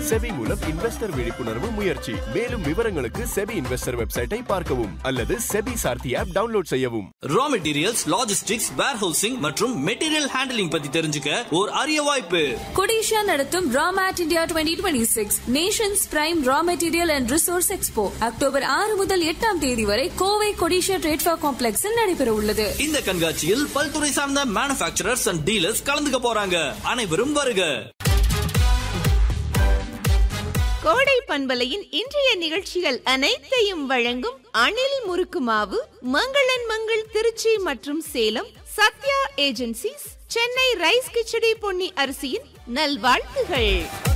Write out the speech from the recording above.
SEBI மூலம் investor விழிப்புணர்வு முயற்சி மேலும் விவரங்களுக்கு செபி இன்வெஸ்டர் வெப்சைட்டை பார்க்கவும் அல்லது செபி சார்த்தி ஆப் டவுன்லோட் செய்யவும் ரா மெட்டீரியல்ஸ் லாஜிஸ்டிக்ஸ் வேர்ஹவுசிங் மற்றும் மெட்டீரியல் ஹேண்டலிங் பத்தி தெரிஞ்சுக்க ஒரு அரிய வாய்ப்பு கொடிஷா நடத்தும் Ramet India twenty twenty six nations prime raw material and resource expo October ஆறு முதல் எட்டாம் தேதி வரை கோவை கொடிஷா ட்ரேட்ஃபா காம்ப்ளெக்ஸில் நடைபெற உள்ளது இந்த கண்காட்சியில் பல்துறை சார்ந்த மேனுபேக்சரர்ஸ் அண்ட் டீலர்ஸ் கலந்துக்க போறாங்க அனைவரும் வருக கோடை பண்பலையின் இன்றைய நிகழ்ச்சிகள் அனைத்தையும் வழங்கும் அணில் முறுக்கு மாவு மங்களன் மங்கள் திருச்சி மற்றும் சேலம் சத்யா ஏஜென்சிஸ் சென்னை ரைஸ் கிச்சடி பொன்னி அரிசியின் நல்வாழ்த்துகள்